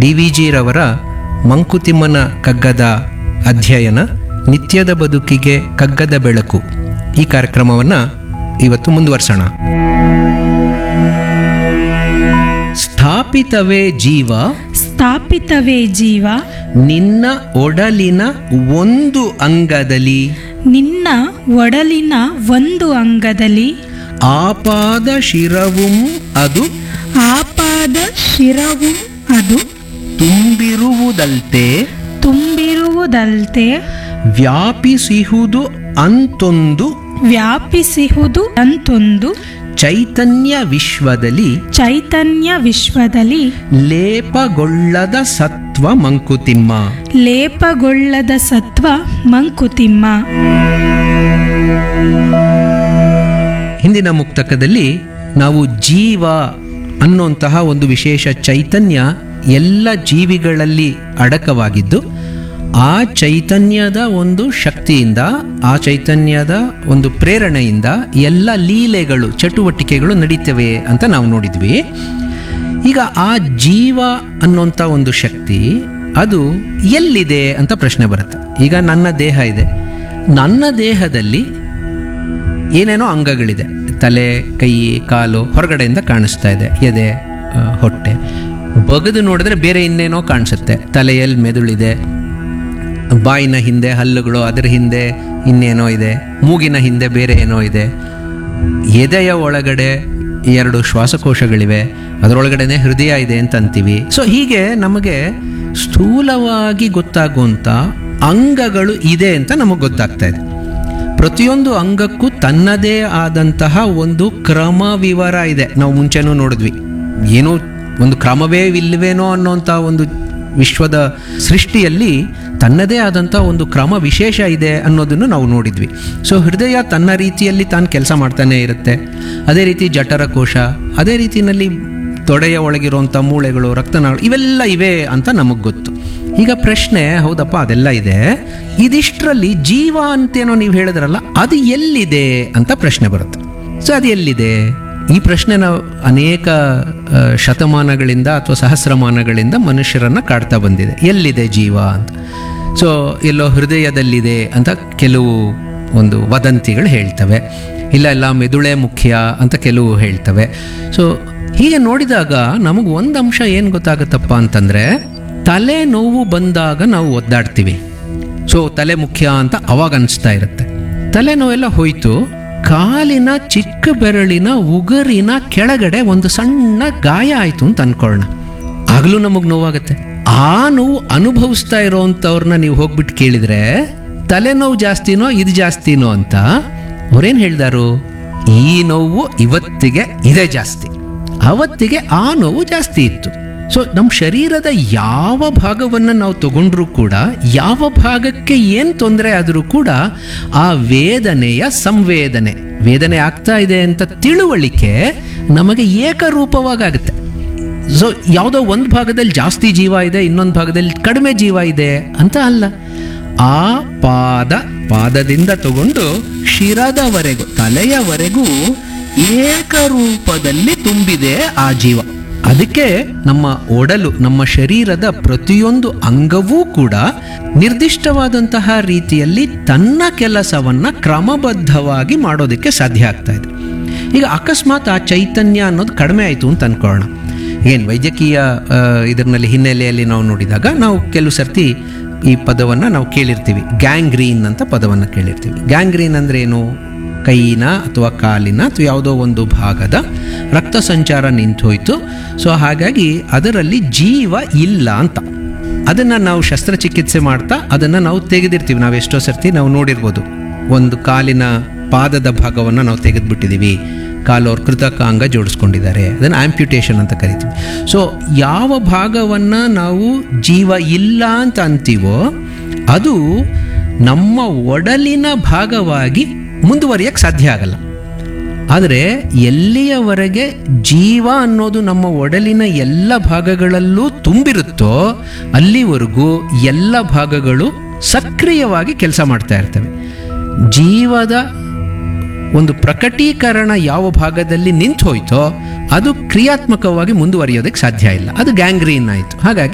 D V ಜಿರವರ ಮಂಕುತಿಮ್ಮನ ಕಗ್ಗದ ಅಧ್ಯಯನ ನಿತ್ಯದ ಬದುಕಿಗೆ ಕಗ್ಗದ ಬೆಳಕು ಈ ಕಾರ್ಯಕ್ರಮವನ್ನು ಇವತ್ತು ಮುಂದುವರ್ಸೋಣ ಸ್ಥಾಪಿತವೇ ಜೀವ ಸ್ಥಾಪಿತವೇ ಜೀವ ನಿನ್ನ ಒಡಲಿನ ಒಂದು ಅಂಗದಲ್ಲಿ ನಿನ್ನ ಒಡಲಿನ ಒಂದು ಅಂಗದಲ್ಲಿ ಆಪಾದ ಶಿರವುಂ ಅದು ಆಪಾದ ಶಿರವು ಅದು ತುಂಬಿರುವುದಲ್ತೆ ತುಂಬಿರುವುದಲ್ತೆ ವ್ಯಾಪಿಸಿಹುದು ಅಂತೊಂದು ವ್ಯಾಪಿಸಿಹುದು ಅಂತೊಂದು ಚೈತನ್ಯ ವಿಶ್ವದಲ್ಲಿ ಚೈತನ್ಯ ವಿಶ್ವದಲ್ಲಿ ಲೇಪಗೊಳ್ಳದ ಸತ್ವ ಮಂಕುತಿಮ್ಮ ಲೇಪಗೊಳ್ಳದ ಸತ್ವ ಮಂಕುತಿಮ್ಮ ಹಿಂದಿನ ಮುಕ್ತಕದಲ್ಲಿ ನಾವು ಜೀವ ಅನ್ನುವಂತಹ ಒಂದು ವಿಶೇಷ ಚೈತನ್ಯ ಎಲ್ಲ ಜೀವಿಗಳಲ್ಲಿ ಅಡಕವಾಗಿದ್ದು ಆ ಚೈತನ್ಯದ ಒಂದು ಶಕ್ತಿಯಿಂದ ಆ ಚೈತನ್ಯದ ಒಂದು ಪ್ರೇರಣೆಯಿಂದ ಎಲ್ಲ ಲೀಲೆಗಳು ಚಟುವಟಿಕೆಗಳು ನಡೀತವೆ ಅಂತ ನಾವು ನೋಡಿದ್ವಿ ಈಗ ಆ ಜೀವ ಅನ್ನೋಂಥ ಒಂದು ಶಕ್ತಿ ಅದು ಎಲ್ಲಿದೆ ಅಂತ ಪ್ರಶ್ನೆ ಬರುತ್ತೆ ಈಗ ನನ್ನ ದೇಹ ಇದೆ ನನ್ನ ದೇಹದಲ್ಲಿ ಏನೇನೋ ಅಂಗಗಳಿದೆ ತಲೆ ಕೈ ಕಾಲು ಹೊರಗಡೆಯಿಂದ ಕಾಣಿಸ್ತಾ ಇದೆ ಎದೆ ಆ, ಹೊಟ್ಟೆ ಬಗೆದು ನೋಡಿದ್ರೆ ಬೇರೆ ಇನ್ನೇನೋ ಕಾಣಿಸುತ್ತೆ ತಲೆಯಲ್ಲಿ ಮೆದುಳಿದೆ ಬಾಯಿನ ಹಿಂದೆ ಹಲ್ಲುಗಳು ಅದರ ಹಿಂದೆ ಇನ್ನೇನೋ ಇದೆ ಮೂಗಿನ ಹಿಂದೆ ಬೇರೆ ಏನೋ ಇದೆ ಎದೆಯ ಒಳಗಡೆ ಎರಡು ಶ್ವಾಸಕೋಶಗಳಿವೆ ಅದರೊಳಗಡೆನೆ ಹೃದಯ ಇದೆ ಅಂತ ಅಂತೀವಿ ಸೊ ಹೀಗೆ ನಮಗೆ ಸ್ಥೂಲವಾಗಿ ಗೊತ್ತಾಗುವಂಥ ಅಂಗಗಳು ಇದೆ ಅಂತ ನಮಗೆ ಗೊತ್ತಾಗ್ತಾ ಇದೆ ಪ್ರತಿಯೊಂದು ಅಂಗಕ್ಕೂ ತನ್ನದೇ ಆದಂತಹ ಒಂದು ಕ್ರಮ ವಿವರ ಇದೆ ನಾವು ಮುಂಚೆನೂ ನೋಡಿದ್ವಿ ಏನೋ ಒಂದು ಕ್ರಮವೇ ಇಲ್ವೇನೋ ಅನ್ನೋಂಥ ಒಂದು ವಿಶ್ವದ ಸೃಷ್ಟಿಯಲ್ಲಿ ತನ್ನದೇ ಆದಂಥ ಒಂದು ಕ್ರಮ ವಿಶೇಷ ಇದೆ ಅನ್ನೋದನ್ನು ನಾವು ನೋಡಿದ್ವಿ ಸೊ ಹೃದಯ ತನ್ನ ರೀತಿಯಲ್ಲಿ ತಾನು ಕೆಲಸ ಮಾಡ್ತಾನೆ ಇರುತ್ತೆ ಅದೇ ರೀತಿ ಜಠರಕೋಶ ಅದೇ ರೀತಿಯಲ್ಲಿ ತೊಡೆಯ ಒಳಗಿರುವಂಥ ಮೂಳೆಗಳು ರಕ್ತನಾಳ ಇವೆಲ್ಲ ಇವೆ ಅಂತ ನಮಗೆ ಗೊತ್ತು ಈಗ ಪ್ರಶ್ನೆ ಹೌದಪ್ಪ ಅದೆಲ್ಲ ಇದೆ ಇದಿಷ್ಟರಲ್ಲಿ ಜೀವ ಅಂತೇನೋ ನೀವು ಹೇಳಿದ್ರಲ್ಲ ಅದು ಎಲ್ಲಿದೆ ಅಂತ ಪ್ರಶ್ನೆ ಬರುತ್ತೆ ಸೊ ಅದು ಎಲ್ಲಿದೆ ಈ ಪ್ರಶ್ನೆ ನಾವು ಅನೇಕ ಆ, ಶತಮಾನಗಳಿಂದ ಅಥವಾ ಸಹಸ್ರಮಾನಗಳಿಂದ ಮನುಷ್ಯರನ್ನ ಕಾಡ್ತಾ ಬಂದಿದೆ ಎಲ್ಲಿದೆ ಜೀವ ಅಂತ ಸೊ ಎಲ್ಲೋ ಹೃದಯದಲ್ಲಿದೆ ಅಂತ ಕೆಲವು ಒಂದು ವದಂತಿಗಳು ಹೇಳ್ತವೆ ಇಲ್ಲ ಇಲ್ಲ ಮೆದುಳೇ ಮುಖ್ಯ ಅಂತ ಕೆಲವು ಹೇಳ್ತವೆ ಸೊ ಹೀಗೆ ನೋಡಿದಾಗ ನಮಗೆ ಒಂದು ಅಂಶ ಏನು ಗೊತ್ತಾಗುತ್ತಪ್ಪ ಅಂತಂದರೆ ತಲೆ ನೋವು ಬಂದಾಗ ನಾವು ಒದ್ದಾಡ್ತೀವಿ ಸೊ ತಲೆ ಮುಖ್ಯ ಅಂತ ಅವಾಗ ಅನಿಸ್ತಾ ಇರುತ್ತೆ ತಲೆನೋವೆಲ್ಲ ಹೋಯ್ತು ಕಾಲಿನ ಚಿಕ್ಕ ಬೆರಳಿನ ಉಗುರಿನ ಕೆಳಗಡೆ ಒಂದು ಸಣ್ಣ ಗಾಯ ಆಯಿತು ಅಂತ ಅನ್ಕೊಳ್ಳೋಣ ಆಗಲೂ ನಮಗೆ ನೋವಾಗುತ್ತೆ ಆ ನೋವು ಅನುಭವಿಸ್ತಾ ಇರೋವಂಥವ್ರನ್ನ ನೀವು ಹೋಗ್ಬಿಟ್ಟು ಕೇಳಿದ್ರೆ ತಲೆನೋವು ಜಾಸ್ತಿನೋ ಇದು ಜಾಸ್ತಿನೋ ಅಂತ ಅವ್ರೇನು ಹೇಳ್ದಾರು ಈ ನೋವು ಇವತ್ತಿಗೆ ಇದೇ ಜಾಸ್ತಿ ಅವತ್ತಿಗೆ ಆ ನೋವು ಜಾಸ್ತಿ ಇತ್ತು ಸೊ ನಮ್ಮ ಶರೀರದ ಯಾವ ಭಾಗವನ್ನು ನಾವು ತಗೊಂಡ್ರೂ ಕೂಡ ಯಾವ ಭಾಗಕ್ಕೆ ಏನು ತೊಂದರೆ ಆದರೂ ಕೂಡ ಆ ವೇದನೆಯ ಸಂವೇದನೆ ವೇದನೆ ಆಗ್ತಾ ಇದೆ ಅಂತ ತಿಳುವಳಿಕೆ ನಮಗೆ ಏಕರೂಪವಾಗುತ್ತೆ ಸೊ ಯಾವುದೋ ಒಂದು ಭಾಗದಲ್ಲಿ ಜಾಸ್ತಿ ಜೀವ ಇದೆ ಇನ್ನೊಂದು ಭಾಗದಲ್ಲಿ ಕಡಿಮೆ ಜೀವ ಇದೆ ಅಂತ ಅಲ್ಲ ಆ ಪಾದ ಪಾದದಿಂದ ತಗೊಂಡು ಶಿರದವರೆಗೂ ತಲೆಯವರೆಗೂ ಏಕರೂಪದಲ್ಲಿ ತುಂಬಿದೆ ಆ ಜೀವ ಅದಕ್ಕೆ ನಮ್ಮ ಒಡಲು ನಮ್ಮ ಶರೀರದ ಪ್ರತಿಯೊಂದು ಅಂಗವೂ ಕೂಡ ನಿರ್ದಿಷ್ಟವಾದಂತಹ ರೀತಿಯಲ್ಲಿ ತನ್ನ ಕೆಲಸವನ್ನ ಕ್ರಮಬದ್ಧವಾಗಿ ಮಾಡೋದಕ್ಕೆ ಸಾಧ್ಯ ಆಗ್ತಾ ಇದೆ ಈಗ ಅಕಸ್ಮಾತ್ ಆ ಚೈತನ್ಯ ಅನ್ನೋದು ಕಡಿಮೆ ಆಯಿತು ಅಂತ ಅನ್ಕೊಳ್ಳೋಣ ಏನು ವೈದ್ಯಕೀಯ ಆ, ಇದರಲ್ಲಿ ಹಿನ್ನೆಲೆಯಲ್ಲಿ ನಾವು ನೋಡಿದಾಗ ನಾವು ಕೆಲವು ಸರ್ತಿ ಈ ಪದವನ್ನು ನಾವು ಕೇಳಿರ್ತೀವಿ ಗ್ಯಾಂಗ್ರೀನ್ ಅಂತ ಪದವನ್ನು ಕೇಳಿರ್ತೀವಿ ಗ್ಯಾಂಗ್ರೀನ್ ಅಂದ್ರೆ ಏನು ಕೈಯಿನ ಅಥವಾ ಕಾಲಿನ ಅಥವಾ ಯಾವುದೋ ಒಂದು ಭಾಗದ ರಕ್ತ ಸಂಚಾರ ನಿಂತೋಯ್ತು ಸೊ ಹಾಗಾಗಿ ಅದರಲ್ಲಿ ಜೀವ ಇಲ್ಲ ಅಂತ ಅದನ್ನು ನಾವು ಶಸ್ತ್ರಚಿಕಿತ್ಸೆ ಮಾಡ್ತಾ ಅದನ್ನು ನಾವು ತೆಗೆದಿರ್ತೀವಿ ನಾವು ಎಷ್ಟೋ ಸರ್ತಿ ನಾವು ನೋಡಿರ್ಬೋದು ಒಂದು ಕಾಲಿನ ಪಾದದ ಭಾಗವನ್ನು ನಾವು ತೆಗೆದುಬಿಟ್ಟಿದ್ದೀವಿ ಕಾಲು ಅವ್ರ ಕೃತಕ ಅಂಗ ಜೋಡಿಸ್ಕೊಂಡಿದ್ದಾರೆ ಅದನ್ನು ಆಂಪ್ಯುಟೇಷನ್ ಅಂತ ಕರಿತೀವಿ ಸೊ ಯಾವ ಭಾಗವನ್ನು ನಾವು ಜೀವ ಇಲ್ಲ ಅಂತ ಅಂತೀವೋ ಅದು ನಮ್ಮ ಒಡಲಿನ ಭಾಗವಾಗಿ ಮುಂದುವರಿಯಕ್ಕೆ ಸಾಧ್ಯ ಆಗಲ್ಲ ಆದರೆ ಎಲ್ಲಿಯವರೆಗೆ ಜೀವ ಅನ್ನೋದು ನಮ್ಮ ಒಡಲಿನ ಎಲ್ಲ ಭಾಗಗಳಲ್ಲೂ ತುಂಬಿರುತ್ತೋ ಅಲ್ಲಿವರೆಗೂ ಎಲ್ಲ ಭಾಗಗಳು ಸಕ್ರಿಯವಾಗಿ ಕೆಲಸ ಮಾಡ್ತಾ ಇರ್ತವೆ ಜೀವದ ಒಂದು ಪ್ರಕಟೀಕರಣ ಯಾವ ಭಾಗದಲ್ಲಿ ನಿಂತು ಹೋಯ್ತೋ ಅದು ಕ್ರಿಯಾತ್ಮಕವಾಗಿ ಮುಂದುವರಿಯೋದಕ್ಕೆ ಸಾಧ್ಯ ಇಲ್ಲ ಅದು ಗ್ಯಾಂಗ್ರೀನ್ ಆಯಿತು ಹಾಗಾಗಿ